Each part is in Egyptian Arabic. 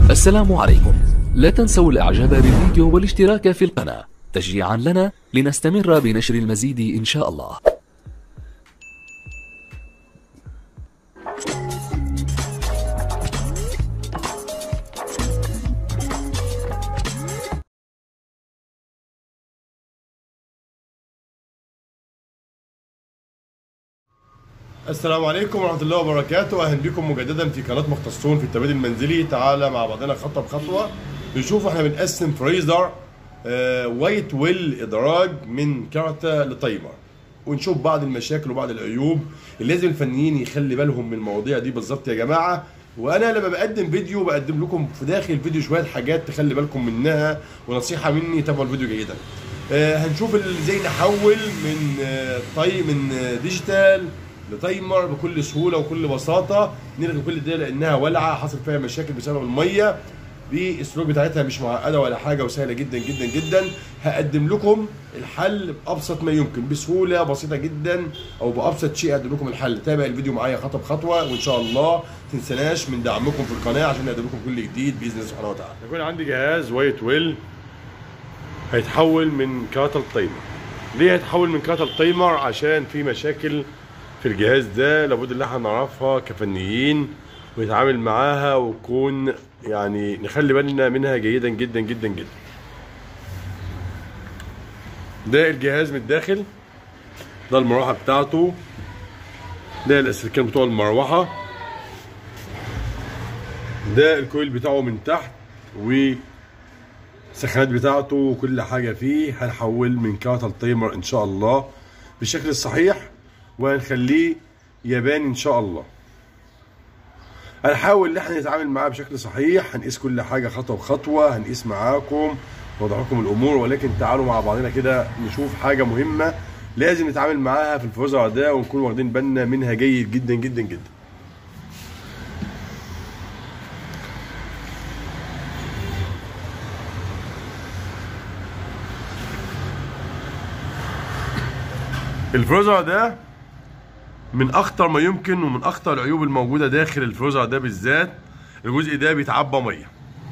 السلام عليكم لا تنسوا الاعجاب بالفيديو والاشتراك في القناة تشجيعا لنا لنستمر بنشر المزيد ان شاء الله السلام عليكم ورحمة الله وبركاته أهلا بكم مجددا في قناة مختصون في التبريد المنزلي تعالى مع بعضنا خطوة بخطوة نشوف احنا بنقسم فريزر آه وايت ويل إدراج من كارتا لتايمر ونشوف بعض المشاكل وبعض العيوب اللي لازم الفنيين يخلي بالهم من المواضيع دي بالظبط يا جماعة وانا لما بقدم فيديو بقدم لكم في داخل الفيديو شويه حاجات تخلي بالكم منها ونصيحه مني تابعوا الفيديو جيدا آه هنشوف ازاي نحول من آه طي من آه ديجيتال لتايمر بكل سهوله وكل بساطه نلغي كل ده لانها ولعه حصل فيها مشاكل بسبب الميه بالسلوك بتاعتها مش معقده ولا حاجه وسهله جدا جدا جدا هقدم لكم الحل بابسط ما يمكن بسهوله بسيطه جدا او بابسط شيء اقدم لكم الحل تابع الفيديو معايا خطوه بخطوه وان شاء الله تنسناش من دعمكم في القناه عشان نقدم لكم كل جديد باذن الله سبحانه وتعالى يكون عندي جهاز وايت ويل هيتحول من كاتل تايمر ليه هيتحول من كاتل تايمر عشان في مشاكل في الجهاز ده لابد ان احنا نعرفها كفنيين ونتعامل معاها ونكون يعني نخلي بالنا منها جيدا جدا جدا جدا ده الجهاز من الداخل ده المروحه بتاعته ده الاسلكان بتوع المروحه ده الكويل بتاعه من تحت والسخانات بتاعته وكل حاجه فيه هنحول من كاتل تايمر ان شاء الله بالشكل الصحيح وهنخليه ياباني ان شاء الله هنحاول ان احنا نتعامل معاه بشكل صحيح هنقيس كل حاجه خطوه بخطوه هنقيس معاكم نوضح لكم الامور ولكن تعالوا مع بعضنا كده نشوف حاجه مهمه لازم نتعامل معاها في الفوزع ده ونكون واخدين بالنا منها جيد جدا جدا جدا الفروزر ده من اخطر ما يمكن ومن اخطر العيوب الموجوده داخل الفروزر ده بالذات الجزء ده بيتعبى ميه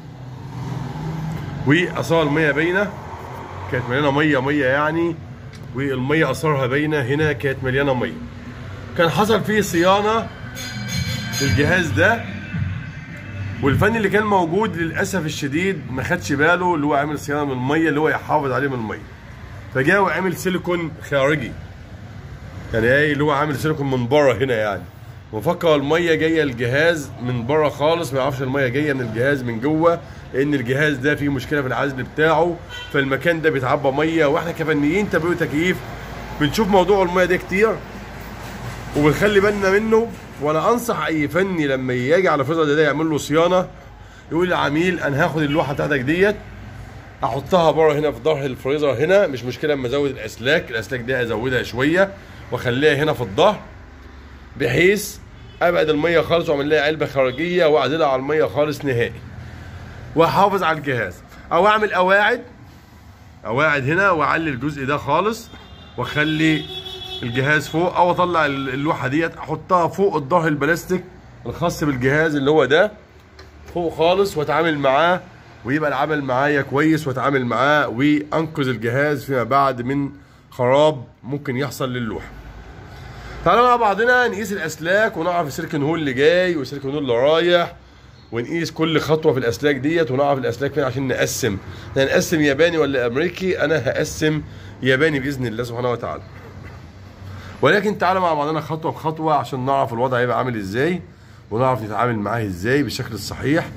واثار الميه باينه كانت مليانه ميه ميه يعني والميه اثارها باينه هنا كانت مليانه ميه كان حصل فيه صيانه للجهاز ده والفني اللي كان موجود للاسف الشديد ما خدش باله اللي هو عامل صيانه من الميه اللي هو يحافظ عليه من الميه فجاء وعمل سيليكون خارجي يعني ايه اللي هو عامل سيليكون من بره هنا يعني وفكر الميه جايه الجهاز من بره خالص ما يعرفش الميه جايه من الجهاز من جوه لان الجهاز ده فيه مشكله في العزل بتاعه فالمكان ده بيتعبى ميه واحنا كفنيين تبريد وتكييف بنشوف موضوع الميه ده كتير وبنخلي بالنا منه وانا انصح اي فني لما يجي على فرزه ده يعمل له صيانه يقول للعميل انا هاخد اللوحه بتاعتك ديت احطها بره هنا في ظهر الفريزر هنا مش مشكله اما ازود الاسلاك الاسلاك دي ازودها شويه واخليها هنا في الظهر بحيث ابعد الميه خالص واعمل لها علبه خارجيه واعزلها على الميه خالص نهائي واحافظ على الجهاز او اعمل قواعد قواعد هنا واعلي الجزء ده خالص واخلي الجهاز فوق او اطلع اللوحه ديت احطها فوق الظهر البلاستيك الخاص بالجهاز اللي هو ده فوق خالص واتعامل معاه ويبقى العمل معايا كويس واتعامل معاه وانقذ الجهاز فيما بعد من خراب ممكن يحصل للوحه تعالوا مع بعضنا نقيس الاسلاك ونعرف السيليكون هول اللي جاي والسيليكون هول اللي رايح ونقيس كل خطوه في الاسلاك ديت ونعرف الاسلاك فين عشان نقسم هنقسم ياباني ولا امريكي انا هقسم ياباني باذن الله سبحانه وتعالى ولكن تعالوا مع بعضنا خطوه بخطوه عشان نعرف الوضع هيبقى عامل ازاي ونعرف نتعامل معاه ازاي بالشكل الصحيح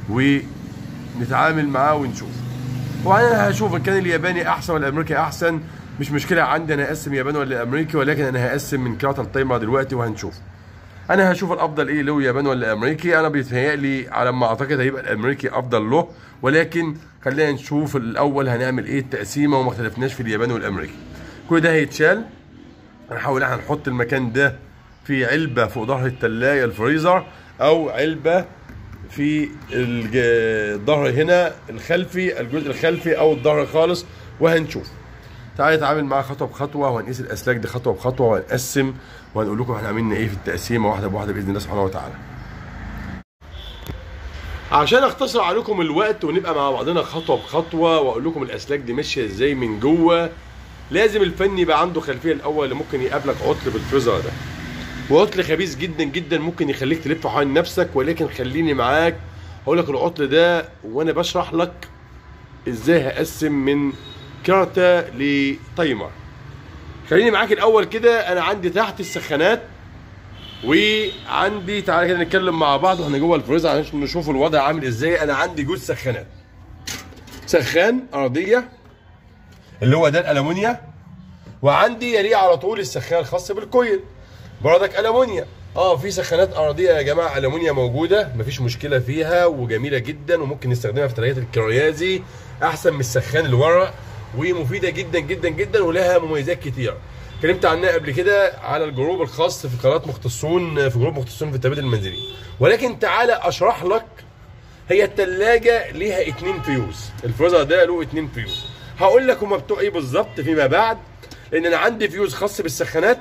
ونتعامل معاه ونشوف وانا هشوف ان كان الياباني احسن ولا الامريكي احسن مش مشكله عندي انا اقسم ياباني ولا امريكي ولكن انا هقسم من كارتل تايمر دلوقتي وهنشوف انا هشوف الافضل ايه له ياباني ولا امريكي انا بيتهيألي على ما اعتقد هيبقى الامريكي افضل له ولكن خلينا نشوف الاول هنعمل ايه التقسيمه وما اختلفناش في الياباني والامريكي كل ده هيتشال هنحاول احنا نحط المكان ده في علبه فوق ظهر الثلاجه الفريزر او علبه في الظهر هنا الخلفي الجزء الخلفي او الظهر خالص وهنشوف تعالى نتعامل معاه خطوه بخطوه وهنقيس الاسلاك دي خطوه بخطوه وهنقسم وهنقول لكم احنا عملنا ايه في التقسيمه واحده بواحده باذن الله سبحانه وتعالى. عشان اختصر عليكم الوقت ونبقى مع بعضنا خطوه بخطوه واقول لكم الاسلاك دي ماشيه ازاي من جوه لازم الفني يبقى عنده خلفيه الاول اللي ممكن يقابلك عطل بالفريزر ده وعطل خبيث جدا جدا ممكن يخليك تلف حوالين نفسك ولكن خليني معاك هقول لك العطل ده وانا بشرح لك ازاي هقسم من كارتا لتايمر خليني معاك الاول كده انا عندي تحت السخانات وعندي تعالى كده نتكلم مع بعض واحنا جوه الفريزر عشان نشوف الوضع عامل ازاي انا عندي جوز سخانات سخان ارضيه اللي هو ده الالومنيا وعندي يليه على طول السخان الخاص بالكويل بردك الومنيا اه في سخانات ارضيه يا جماعه الومنيا موجوده مفيش مشكله فيها وجميله جدا وممكن نستخدمها في تلاجات الكريازي احسن من السخان الورق ومفيده جدا جدا جدا ولها مميزات كتير اتكلمت عنها قبل كده على الجروب الخاص في قناه مختصون في جروب مختصون في التبادل المنزلي ولكن تعالى اشرح لك هي التلاجة ليها اتنين فيوز الفريزر ده له اتنين فيوز هقول لك هما بتوع ايه بالظبط فيما بعد لان انا عندي فيوز خاص بالسخانات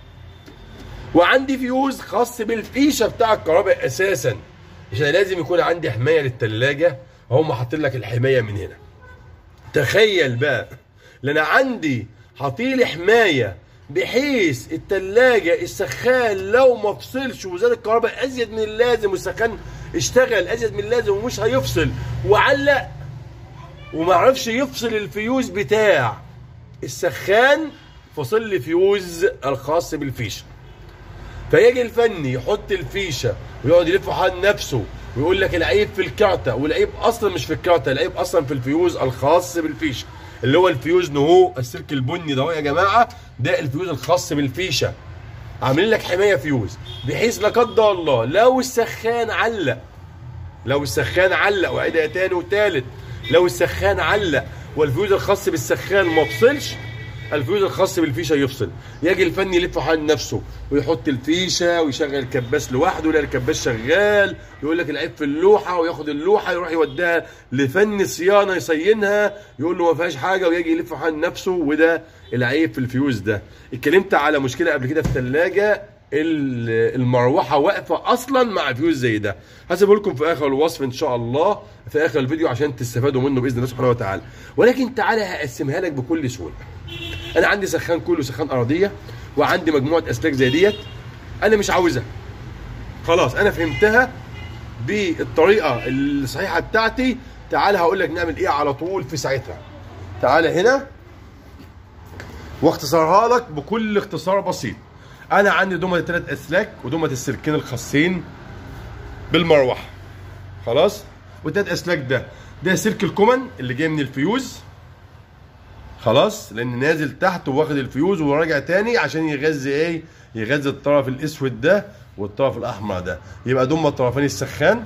وعندي فيوز خاص بالفيشه بتاع الكهرباء اساسا عشان لازم يكون عندي حمايه للتلاجة هم حاطين لك الحمايه من هنا تخيل بقى لان عندي حاطين لي حمايه بحيث التلاجة السخان لو ما فصلش وزاد الكهرباء ازيد من اللازم والسخان اشتغل ازيد من اللازم ومش هيفصل وعلق وما عرفش يفصل الفيوز بتاع السخان فصل لي فيوز الخاص بالفيشه فيجي الفني يحط الفيشه ويقعد يلف حوالين نفسه ويقول لك العيب في الكارته والعيب اصلا مش في الكارته العيب اصلا في الفيوز الخاص بالفيشه اللي هو الفيوز نهو السلك البني ده يا جماعه ده الفيوز الخاص بالفيشه عاملين لك حمايه فيوز بحيث لا قدر الله لو السخان علق لو السخان علق وعيدها تاني وتالت لو السخان علق والفيوز الخاص بالسخان ما فصلش الفيوز الخاص بالفيشه يفصل يجي الفني يلف حوالين نفسه ويحط الفيشه ويشغل الكباس لوحده يلاقي الكباس شغال يقول لك العيب في اللوحه وياخد اللوحه يروح يوديها لفني صيانه يصينها يقول له ما فيهاش حاجه ويجي يلف حوالين نفسه وده العيب في الفيوز ده اتكلمت على مشكله قبل كده في الثلاجه المروحه واقفه اصلا مع فيوز زي ده هسيبه لكم في اخر الوصف ان شاء الله في اخر الفيديو عشان تستفادوا منه باذن الله سبحانه وتعالى ولكن تعالى هقسمها لك بكل سهوله انا عندي سخان كله سخان ارضيه وعندي مجموعه اسلاك زي ديت انا مش عاوزها خلاص انا فهمتها بالطريقه الصحيحه بتاعتي تعالى هقول لك نعمل ايه على طول في ساعتها تعالى هنا واختصرها لك بكل اختصار بسيط انا عندي دمة الثلاث اسلاك ودمة السلكين الخاصين بالمروحه خلاص والثلاث اسلاك ده ده سلك الكومن اللي جاي من الفيوز خلاص لان نازل تحت واخد الفيوز وراجع تاني عشان يغذي ايه يغذي الطرف الاسود ده والطرف الاحمر ده يبقى دول طرفين السخان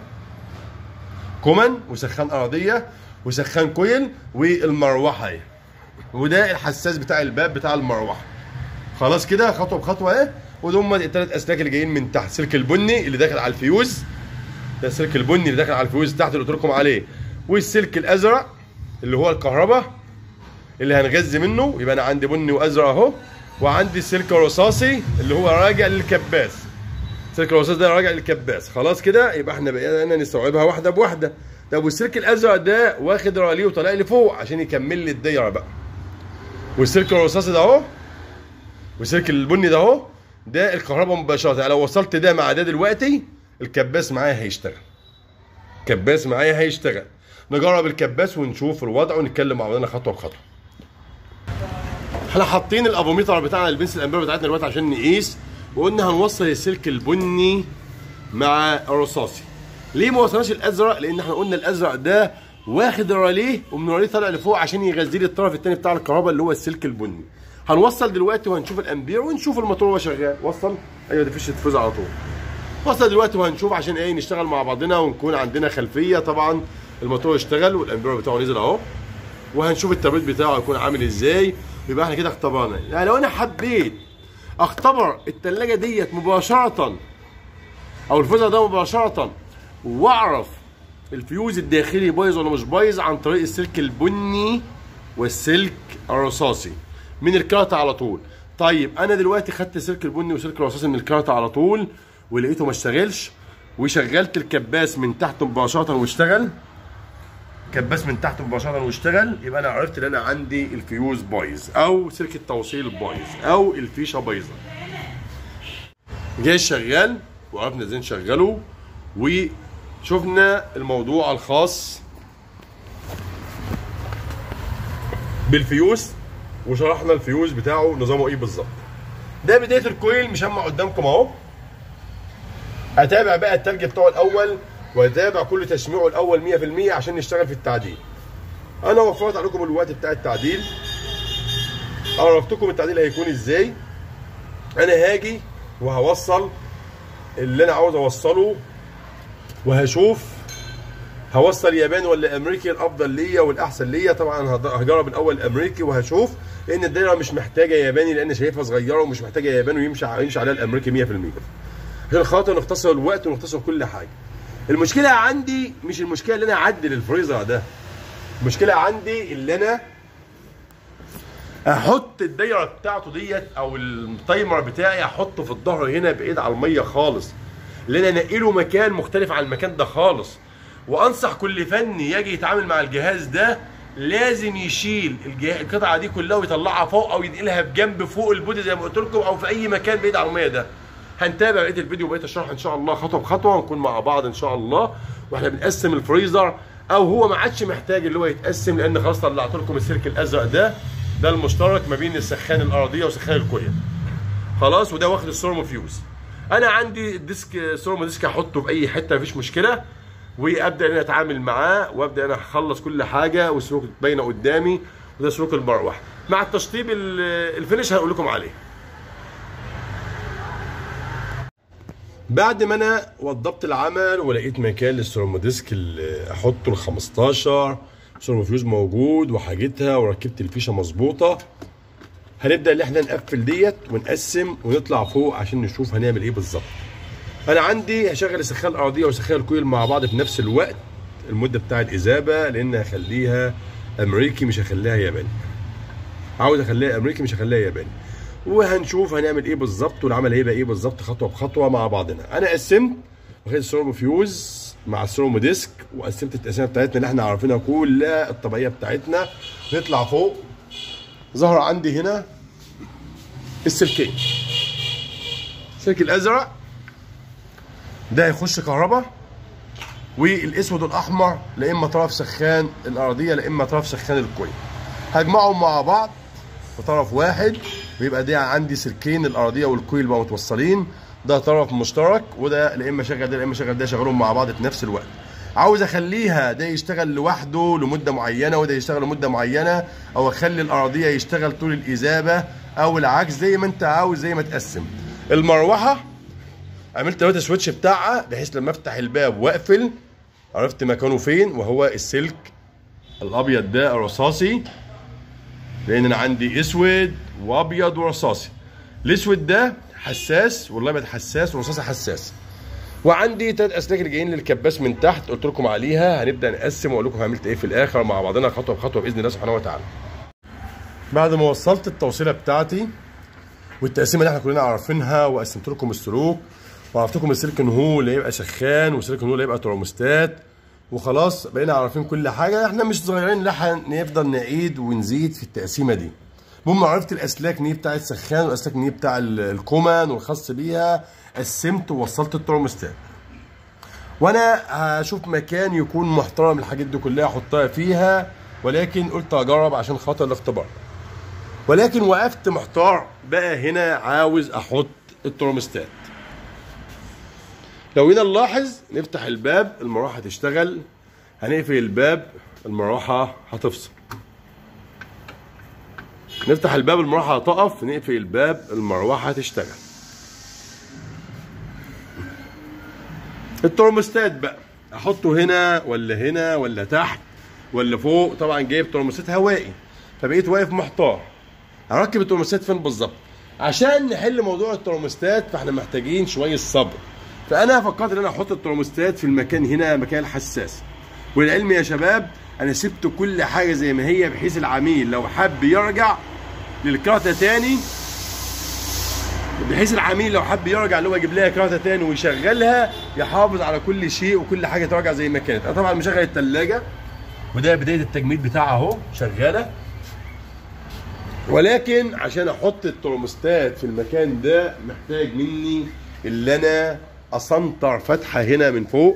كومن وسخان ارضيه وسخان كويل والمروحه اهي وده الحساس بتاع الباب بتاع المروحه خلاص كده خطوه بخطوه اهي ودول الثلاث اسلاك اللي جايين من تحت سلك البني اللي داخل على الفيوز ده السلك البني اللي داخل على الفيوز تحت اللي قلت لكم عليه والسلك الازرق اللي هو الكهرباء اللي هنغذي منه يبقى انا عندي بني وازرق اهو وعندي السلك الرصاصي اللي هو راجع للكباس السلك الرصاصي ده راجع للكباس خلاص كده يبقى احنا بقينا نستوعبها واحده بواحده طب والسلك الازرق ده واخد راليه وطالع لي فوق عشان يكمل لي الدايره بقى والسلك الرصاصي ده اهو والسلك البني ده اهو ده الكهرباء مباشره يعني لو وصلت ده مع ده دلوقتي الكباس معايا هيشتغل كباس معايا هيشتغل نجرب الكباس ونشوف الوضع ونتكلم مع بعضنا خطوه بخطوه احنا حاطين الافوميتر بتاعنا البنس الامبير بتاعتنا دلوقتي عشان نقيس وقلنا هنوصل السلك البني مع الرصاصي ليه ما وصلناش الازرق لان احنا قلنا الازرق ده واخد الراليه ومن الراليه طالع لفوق عشان يغذي لي الطرف الثاني بتاع الكهرباء اللي هو السلك البني هنوصل دلوقتي وهنشوف الامبير ونشوف الموتور وهو شغال وصل ايوه دي فيشه فوز على طول وصل دلوقتي وهنشوف عشان ايه نشتغل مع بعضنا ونكون عندنا خلفيه طبعا الموتور اشتغل والامبير بتاعه نزل اهو وهنشوف التبريد بتاعه هيكون عامل ازاي يبقى احنا كده اختبرنا يعني لو انا حبيت اختبر التلاجة ديت مباشرة او الفوزة ده مباشرة واعرف الفيوز الداخلي بايظ ولا مش بايظ عن طريق السلك البني والسلك الرصاصي من الكارت على طول طيب انا دلوقتي خدت السلك البني والسلك الرصاصي من الكارت على طول ولقيته ما اشتغلش وشغلت الكباس من تحت مباشره واشتغل كباس من تحت مباشره واشتغل يبقى انا عرفت ان انا عندي الفيوز بايظ او سلك التوصيل بايظ او الفيشه بايظه جاي شغال وعرفنا ازاي نشغله وشفنا الموضوع الخاص بالفيوز وشرحنا الفيوز بتاعه نظامه ايه بالظبط ده بدايه الكويل مشمع قدامكم اهو اتابع بقى التلج بتاعه الاول واتابع كل تشميعه الاول 100% عشان نشتغل في التعديل انا وفرت عليكم الوقت بتاع التعديل عرفتكم التعديل هيكون ازاي انا هاجي وهوصل اللي انا عاوز اوصله وهشوف هوصل ياباني ولا امريكي الافضل ليا والاحسن ليا طبعا هض- هجرب الاول الامريكي وهشوف لان الدايره مش محتاجه ياباني لان شايفها صغيره ومش محتاجه ياباني ويمشي يمشي عليها الامريكي 100% عشان خاطر نختصر الوقت ونختصر كل حاجه المشكله عندي مش المشكله اللي انا اعدل الفريزر ده المشكله عندي اللي انا احط الدايره بتاعته ديت او التايمر بتاعي احطه في الظهر هنا بعيد على الميه خالص لان انا انقله مكان مختلف عن المكان ده خالص وانصح كل فني يجي يتعامل مع الجهاز ده لازم يشيل الجه- القطعه دي كلها ويطلعها فوق او ينقلها بجنب فوق البودي زي ما قلت لكم او في اي مكان بعيد عن الميه ده هنتابع بقيه الفيديو وبقيه الشرح ان شاء الله خطوه بخطوه ونكون مع بعض ان شاء الله واحنا بنقسم الفريزر او هو ما عادش محتاج اللي هو يتقسم لان خلاص طلعت لكم السلك الازرق ده ده المشترك ما بين السخان الارضيه وسخان الكويه خلاص وده واخد السورمو فيوز انا عندي الديسك سورمو ديسك هحطه في اي حته مفيش مشكله وابدا ان انا اتعامل معاه وابدا ان انا اخلص كل حاجه والسلوك باينه قدامي وده سلوك المروحه مع التشطيب ال- الفينش هقول لكم عليه بعد ما انا وضبت العمل ولقيت مكان للسيرمو ديسك اللي احطه ال 15 سيرمو فيوز موجود وحاجتها وركبت الفيشه مظبوطه هنبدا ان احنا نقفل ديت ونقسم ونطلع فوق عشان نشوف هنعمل ايه بالظبط انا عندي هشغل السخان الارضيه وسخان الكويل مع بعض في نفس الوقت المده بتاع الاذابه لان هخليها امريكي مش هخليها ياباني عاوز اخليها امريكي مش هخليها ياباني وهنشوف هنعمل ايه بالظبط والعمل هيبقى ايه بالظبط خطوه بخطوه مع بعضنا انا قسمت واخد السيرومو فيوز مع السيرومو ديسك وقسمت التقسيمه بتاعتنا اللي احنا عارفينها كلها الطبيعيه بتاعتنا نطلع فوق ظهر عندي هنا السلكين السلك الازرق ده هيخش كهرباء والاسود والاحمر لا اما طرف سخان الارضيه لا اما طرف سخان الكويل هجمعهم مع بعض في طرف واحد ويبقى ده عندي سلكين الارضيه والكويل بقوا متوصلين ده طرف مشترك وده لا اما شغل ده لا اما شغل ده شغلهم مع بعض في نفس الوقت عاوز اخليها ده يشتغل لوحده لمده معينه وده يشتغل لمده معينه او اخلي الارضيه يشتغل طول الاذابه او العكس زي ما انت عاوز زي ما تقسم المروحه عملت دلوقتي سويتش بتاعها بحيث لما افتح الباب واقفل عرفت مكانه فين وهو السلك الابيض ده الرصاصي لان انا عندي اسود وابيض ورصاصي الاسود ده حساس والابيض حساس والرصاصي حساس وعندي تلات اسلاك اللي جايين للكباس من تحت قلت لكم عليها هنبدا نقسم واقول لكم عملت ايه في الاخر مع بعضنا خطوه بخطوه باذن الله سبحانه وتعالى بعد ما وصلت التوصيله بتاعتي والتقسيمه اللي احنا كلنا عارفينها وقسمت لكم السلوك وعرفت لكم السلك ان هو اللي هيبقى سخان والسلك ان هو اللي هيبقى ترموستات وخلاص بقينا عارفين كل حاجه احنا مش صغيرين لا نفضل نعيد ونزيد في التقسيمه دي المهم عرفت الاسلاك نيه بتاع السخان والاسلاك نيه بتاع ال- الكومان والخاص بيها قسمت ووصلت الترموستات وانا هشوف مكان يكون محترم الحاجات دي كلها احطها فيها ولكن قلت اجرب عشان خاطر الاختبار ولكن وقفت محتار بقى هنا عاوز احط الترموستات لو جينا نلاحظ نفتح الباب المروحه هتشتغل هنقفل الباب المروحه هتفصل نفتح الباب المروحه هتقف نقفل الباب المروحه هتشتغل الترموستات بقى احطه هنا ولا هنا ولا تحت ولا فوق طبعا جايب ترموستات هوائي فبقيت واقف محتار هركب الترموستات فين بالظبط عشان نحل موضوع الترموستات فاحنا محتاجين شويه صبر فانا فكرت ان انا احط الترموستات في المكان هنا مكان حساس والعلم يا شباب انا سبت كل حاجه زي ما هي بحيث العميل لو حب يرجع للكارتة تاني بحيث العميل لو حب يرجع اللي هو يجيب لها كارته تاني ويشغلها يحافظ على كل شيء وكل حاجه ترجع زي ما كانت انا طبعا مشغل الثلاجه وده بدايه التجميد بتاعها اهو شغاله ولكن عشان احط الترموستات في المكان ده محتاج مني اللي انا اسنطر فتحه هنا من فوق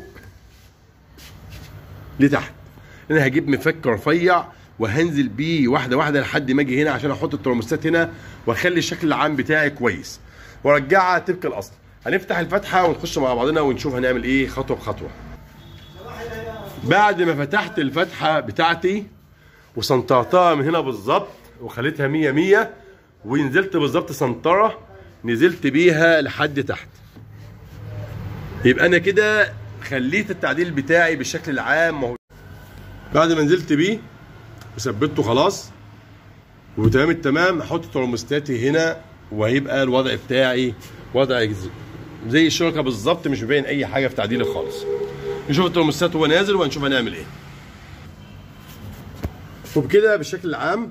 لتحت انا هجيب مفك رفيع وهنزل بيه واحده واحده لحد ما اجي هنا عشان احط الترموستات هنا واخلي الشكل العام بتاعي كويس وارجعها طبق الاصل هنفتح الفتحه ونخش مع بعضنا ونشوف هنعمل ايه خطوه بخطوه بعد ما فتحت الفتحه بتاعتي وسنطرتها من هنا بالظبط وخليتها 100 100 ونزلت بالظبط سنطره نزلت بيها لحد تحت يبقى انا كده خليت التعديل بتاعي بالشكل العام ما هو بعد ما نزلت بيه وثبته خلاص وتمام التمام احط ترموستاتي هنا وهيبقى الوضع بتاعي وضع زي الشركه بالظبط مش مبين اي حاجه في تعديلي خالص نشوف الترموستات وهو نازل وهنشوف هنعمل ايه وبكده بالشكل العام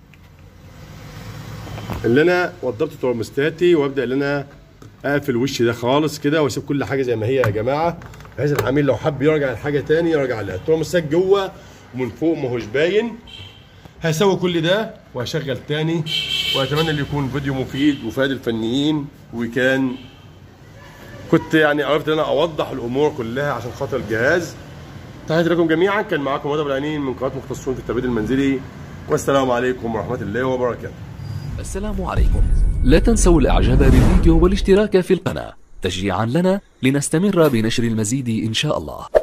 اللي انا وضبت ترموستاتي وابدا ان انا اقفل الوش ده خالص كده واسيب كل حاجه زي ما هي يا جماعه بحيث العميل لو حب يرجع لحاجه تاني يرجع لها الترموستات جوه ومن فوق ما هوش باين هسوي كل ده وهشغل تاني واتمنى ان يكون فيديو مفيد وفاد الفنيين وكان كنت يعني عرفت ان انا اوضح الامور كلها عشان خاطر الجهاز تحياتي لكم جميعا كان معاكم هدى العنين من قناه مختصون في التبريد المنزلي والسلام عليكم ورحمه الله وبركاته السلام عليكم لا تنسوا الاعجاب بالفيديو والاشتراك في القناة تشجيعا لنا لنستمر بنشر المزيد ان شاء الله